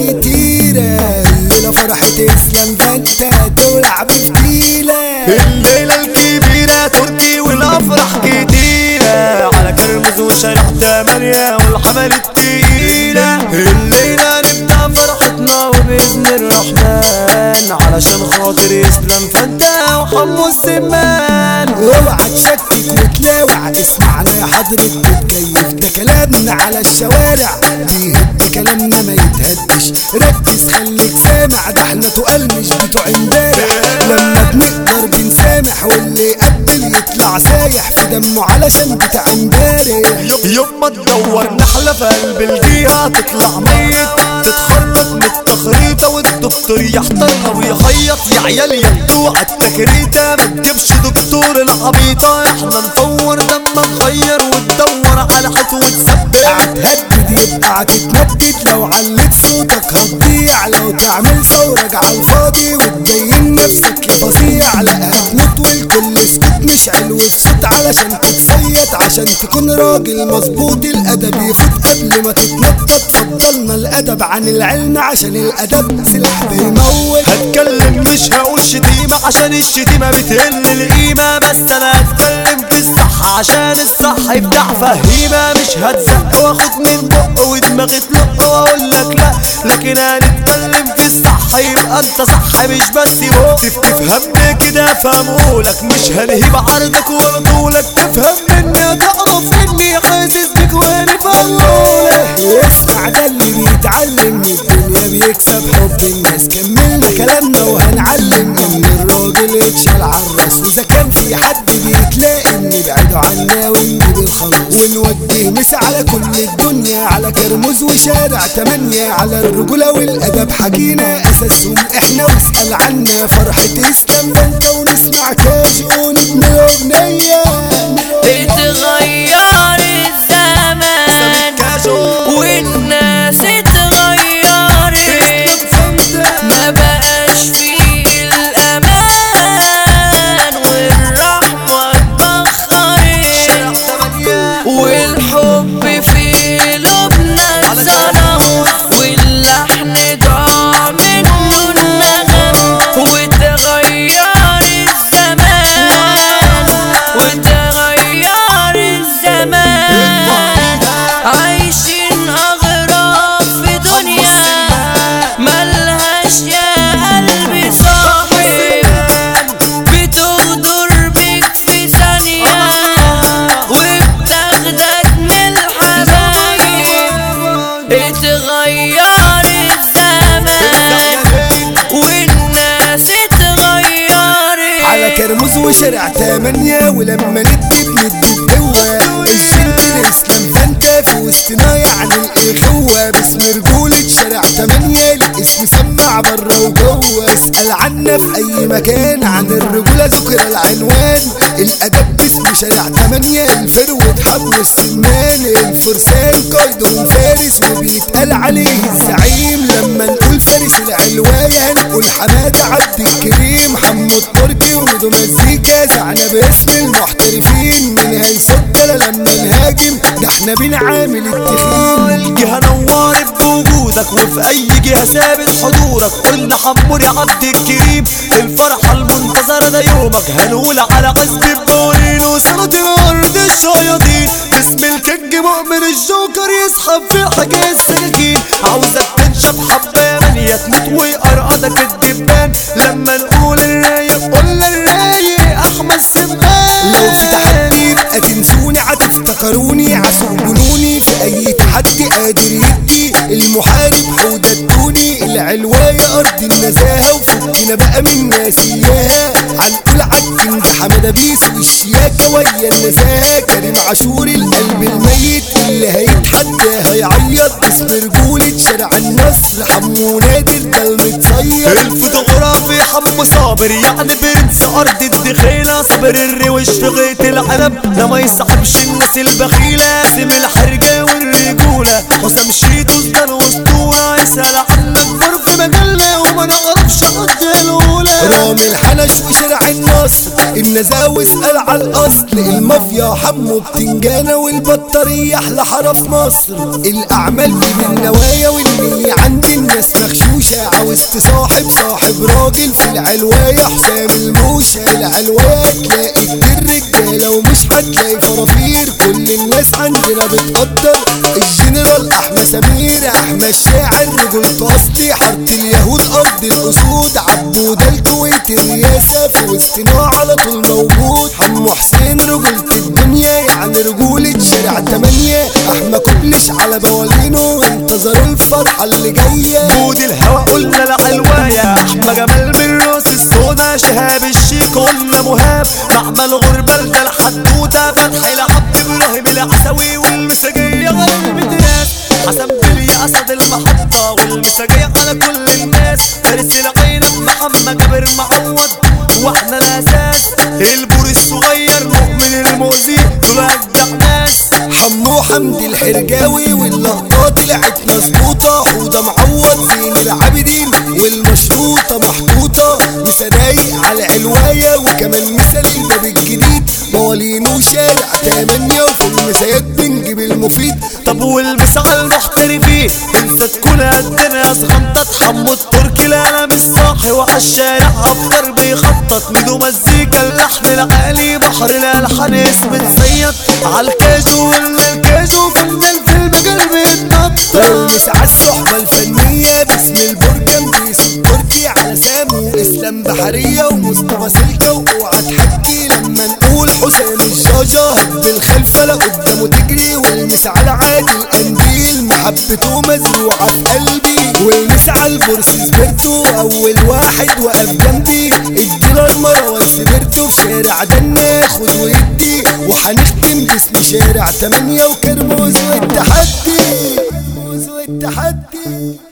كتيرة الليلة فرحة اسلام فانتا تولع بفتيلة الليلة الكبيرة تركي والأفراح كتيرة على كرمز وشارع تمانية والحمل التقيلة الليلة نبدأ فرحتنا وبإذن الرحمن علشان خاطر إسلام فانتا وحمو السمان اوعى تشكك وتلاوع اسمعنا يا حضرة بتكيف ده كلامنا على الشوارع بيهد كلامنا ما يتهدش ركز خليك سامع ده احنا تقال مش بتوع امبارح لما بنقدر بنسامح واللي يقبل يطلع سايح في دمه علشان بتاع امبارح يوم ما تدور نحلة في قلب الجيهة تطلع ميت تتخرج من التخريطة والدكتور يحترها ويخيط يا عيال يا بتوع التكريتة ما تجيبش دكتور العبيطة احنا نفور دم نغير وتدور على حد وتثبت هتهدد يبقى هتتندد لو عليت صوتك هتضيع لو تعمل ثورة على الفاضي وتبين نفسك يا فظيع لا هتموت والكل سكوت مش علو الصوت علشان تتصيد عشان تكون راجل مظبوط الادب يفوت قبل ما تتنطط فضلنا الادب عن العلم عشان الادب سلاح بيموت هتكلم مش هقول شتيمة عشان الشتيمة بتقل القيمة بس انا هتكلم في الصح عشان الصح يبدع فهيمة مش هتزق واخد من بق ودماغي تلق واقول لك لا لكن هنتكلم في الصح يبقى انت صح مش بس هو تف- تفهمني كده فهمهولك مش هنهيب عرضك ولا طولك تفهم مني تعرف اني حاسس بك وانا فهمهولك اسمع ده اللي بيتعلم من الدنيا بيكسب حب الناس كملنا كلامنا وهنعلم ان الراجل اتشال عالراس واذا كان في حد بيتلاقي نبعده عنا ونجيب الخمس ونوجه مس على كل الدنيا على كرموز وشارع تمانية على الرجولة والادب حكينا اساسهم احنا واسأل عنا فرحة اسلام ده انت ونسمع كاجو ونبني اغنية اتغير الزمان والناس اتغيرت ما بقاش فيه الامان والرحمة اتبخرت والحب في قلوبنا اتظلم واللحن ضاع منه النغم وتغير الزمان وتغير الزمان عايشين أغراب في دنيا ملهاش يا قلبي صاحب بتغدر بيك في ثانية وبتاخدك من الحبايب اتغير الزمان والناس اتغيرت على كرموز وشارع تمانية ولما ندي بندي بقوة الجنت الاسلام فانت في وسطنا يعني الاخوة باسم رجولة شارع تمانية الاسم سمع بره وجوه اسأل عنا في اي مكان عن الرجولة ذكر العنوان الادب باسم شارع تمانية الفروة حبل السمان الفرسان قايدهم فارس وبيتقال عليه الزعيم لما نقول فارس العلواية هنقول حمادة عبد الكريم حمو التركي وميدو مزيكا زعنا باسم المحترفين من هيصدنا لما نهاجم ده احنا بنعامل التخين الجهة نورت بوجودك وفي أي جهة ثابت حضورك قلنا حمور يا عبد الكريم الفرحة المنتظرة ده يومك هنقول على عزب الدورين وصلت الأرض الشياطين اسم الكينج مؤمن الجوكر يسحب في حكاية السكاكين عاوزك تنشف حبة مالية تموت ويقرقدك الدبان لما نقول الرايق قلنا الرايق أحمد سمان لو في تحدي يبقى تنسوني هتفتكروني عسول جنوني في اي تحدي قادر يدي المحارب حودة الدوني العلواية ارض النزاهة وفكنا بقى من ناسياها هنقول عالكينج حمادة بيس والشياكة ويا النزاهة كريم عاشور القلب الميت اللي هيتحدى هيعيط اسم رجولة شارع النصر حمو نادر ده المتصير الفوتوغرافي حمو صابر يعني برنس ارض الدخيلة صابر الروش في غيط العنب ده ما يصاحبش الناس البخيلة سم الحرجة والرجولة وسام شيتوس ده الاسطورة يسأل عنك بر في مجلة وما نعرفش حد الاولى رامي الحنش وشارع النصر النزاوي اسأل على الأصل المافيا حمو بتنجانة والبطارية أحلى حارة في مصر الأعمال بين النوايا والنية عند الناس مغشوشة عاوز تصاحب صاحب راجل في العلواية حسام الموشة في العلواية تلاقي كتير رجالة ومش هتلاقي فرافير كل الناس عندنا بتقدر الجنرال أحمد سمير أحمد الشاعر رجل أصلي حارة اليهود أرض الأسود عبود الكويت الرياسة في وسطنا على طول موجود حمو حسين رجولة الدنيا يعني رجولة شارع تمانية أحمد كوبلش على بوالينه انتظروا الفرحة اللي جاية جود الهوى قلنا العلواية احمى جمال من راس السودا شهاب الشيك قلنا مهاب معمل غربة لنا الحدوتة فتحي لعبد ابراهيم العسوي والمساجية غرب ناس حسن بلي اسد المحطة والمساجية على كل الناس فارس العين محمد جابر معوض واحنا الاساس البور الصغير مؤمن المؤذي دول اجدع ناس حمو حمدي الحرجاوي واللقطات طلعت مظبوطة حوضة معوض زين العابدين والمشروطة محطوطة مسرايق على علواية وكمان مثال الباب الجديد موالين وشارع تمانية وفي المسايات بنجيب المفيد طب والبس على المحترفين انسى تكون قدنا يا سخنطة حمو التركي لا انا مش صاحي وعالشارع افكار بيخطط ميدو مزيكا اللحن العالي بحر الالحان اسم نصيط عالكاجو ولا الكاجو فنان في المجال بيتنطط المس على الصحبة الفنية باسم البرجم بيس التركي على سامو اسلام بحرية ومصطفى سلكة واوعى تحكي لما نقول حسام الجاجة هب الخلفة لا قدامه تجري والمس على عادل قنديل محبته مزروعة في قلبي والمس على البورس سبرتو اول واحد وقف جنبي ادينا المروان سبرتو في شارع ده ناخد ويدي وهنختم باسم شارع تمانية وكرموز والتحدي كرموز والتحدي